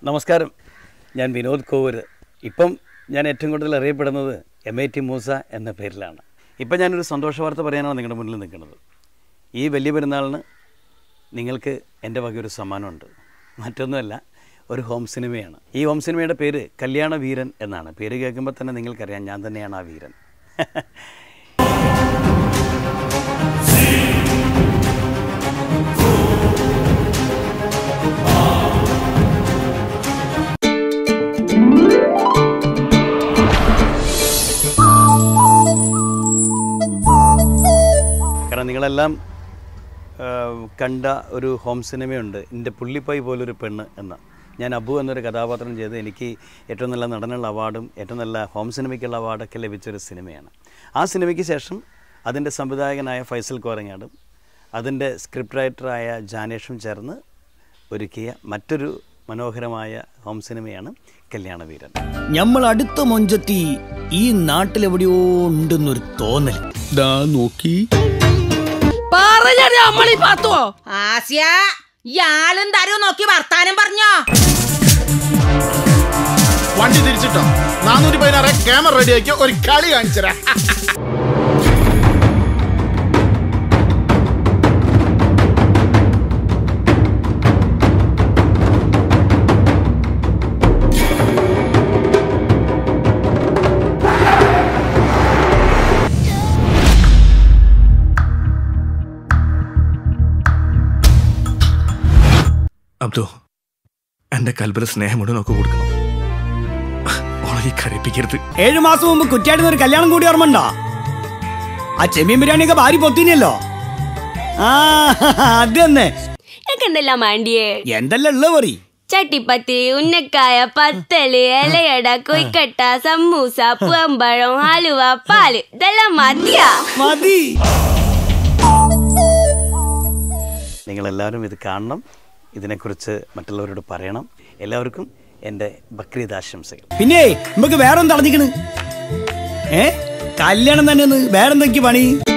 നമസ്കാരം ഞാൻ വിനോദ് കോവൂർ ഇപ്പം ഞാൻ ഏറ്റവും കൂടുതൽ അറിയപ്പെടുന്നത് എം ഐ ടി മൂസ എന്ന പേരിലാണ് ഇപ്പം ഞാനൊരു സന്തോഷ വാർത്ത പറയാനാണ് നിങ്ങളുടെ മുന്നിൽ നിൽക്കുന്നത് ഈ വലിയ പെരുന്നാളിന് നിങ്ങൾക്ക് എൻ്റെ വക ഒരു സമ്മാനമുണ്ട് മറ്റൊന്നുമല്ല ഒരു ഹോം സിനിമയാണ് ഈ ഹോം സിനിമയുടെ പേര് കല്യാണ വീരൻ എന്നാണ് പേര് കേൾക്കുമ്പോൾ തന്നെ നിങ്ങൾക്കറിയാം ഞാൻ തന്നെയാണ് ആ വീരൻ കാരണം നിങ്ങളെല്ലാം ആ, കണ്ട ഒരു ഹോം സിനിമയുണ്ട് എൻ്റെ പുള്ളിപ്പായി പോലൊരു പെണ്ണ് എന്ന ഞാൻ അബു എന്നൊരു കഥാപാത്രം ചെയ്ത് എനിക്ക് ഏറ്റവും നല്ല നടനുള്ള അവാർഡും ഏറ്റവും നല്ല ഹോം സിനിമയ്ക്കുള്ള അവാർഡൊക്കെ ലഭിച്ചൊരു സിനിമയാണ് ആ സിനിമയ്ക്ക് ശേഷം അതിൻ്റെ സംവിധായകനായ ഫൈസൽ കോറങ്ങാടും അതിൻ്റെ സ്ക്രിപ്റ്റ് റൈറ്ററായ ജാനേഷും ചേർന്ന് ഒരുക്കിയ മറ്റൊരു മനോഹരമായ ഹോം സിനിമയാണ് കല്യാണവീരൻ നമ്മൾ അടുത്ത മൊഞ്ചത്തി ഈ നാട്ടിലെവിടെയോ ഉണ്ടെന്നൊരു തോന്നൽ ദാ നോക്കി പറഞ്ഞടി അമ്മളി പാത്തോ ആസ്യ ഇയാളും തരൂ നോക്കി വർത്താനം പറഞ്ഞോ വണ്ടി തിരിച്ചിട്ടോ നാനൂറ്റി പതിനാറ് ക്യാമറ റെഡിയാക്കി ഒരു കളി കാണിച്ചരാ അബ്ദു എന്റെ കൽബിലെ സ്നേഹം മുഴുവൻ ഒക്കെ കൊടുക്കണം ഓളെ കരയിപ്പിക്കരുത് ഏഴു മാസം മുമ്പ് കുറ്റിയാടുന്ന ഒരു കല്യാണം കൂടി ഓർമ്മണ്ടോ ആ ചെമ്മീൻ ബിരിയാണിയൊക്കെ ഭാരി പൊത്തിനല്ലോ ആ അത് തന്നെ എനിക്ക് എന്തെല്ലാം വേണ്ടിയേ എന്തെല്ലാം ഉള്ള പറ ചട്ടിപ്പത്തി ഉന്നക്കായ പത്തല് ഇലയട കൊയ്ക്കട്ട സമൂസ പൂവമ്പഴം ഹലുവ പാല് ഇതെല്ലാം മതിയാ മതി നിങ്ങളെല്ലാവരും ഇത് കാണണം ഇതിനെക്കുറിച്ച് മറ്റുള്ളവരോട് പറയണം എല്ലാവർക്കും എൻ്റെ ബക്രീദ് ആശംസകൾ പിന്നെ നമുക്ക് വേറെ തടഞ്ഞിക്കണ് ഏ കല്യാണം തന്നെ വേറെന്തൊക്കെ പണി